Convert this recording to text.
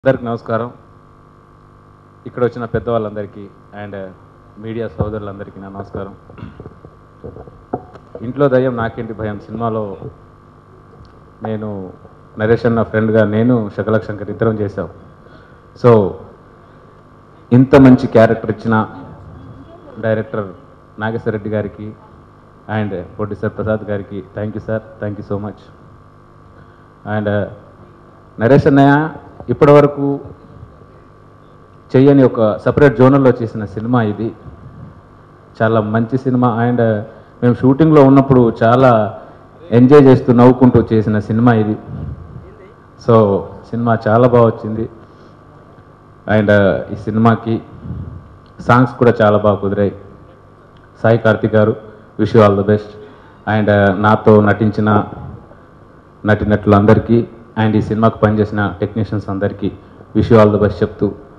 అందరికి నమస్కారం ఇక్కడ వచ్చిన పెద్దవాళ్ళందరికీ అండ్ మీడియా సోదరులందరికీ నా నమస్కారం ఇంట్లో దయ్యం నాకేంటి భయం సినిమాలో నేను నరేష్ అన్న ఫ్రెండ్గా నేను శకలక్ శంకర్ ఇద్దరం చేశాం సో ఇంత మంచి క్యారెక్టర్ ఇచ్చిన డైరెక్టర్ నాగేశ్వర రెడ్డి గారికి అండ్ ప్రొడ్యూసర్ ప్రసాద్ గారికి thank you sir thank you so much and Naresh అన్నయ్య ఇప్పటివరకు చెయ్యని ఒక సపరేట్ జోనర్లో చేసిన సినిమా ఇది చాలా మంచి సినిమా అండ్ మేము షూటింగ్లో ఉన్నప్పుడు చాలా ఎంజాయ్ చేస్తూ నవ్వుకుంటూ చేసిన సినిమా ఇది సో సినిమా చాలా బాగా వచ్చింది అండ్ ఈ సినిమాకి సాంగ్స్ కూడా చాలా బాగా కుదిరాయి సాయి కార్తిక్ గారు wish all the best and నాతో నటించిన నటినట్లు అందరికీ అండ్ ఈ సినిమాకు పనిచేసిన టెక్నీషియన్స్ అందరికీ విష్ ఆల్ ద బెస్ట్ చెప్తూ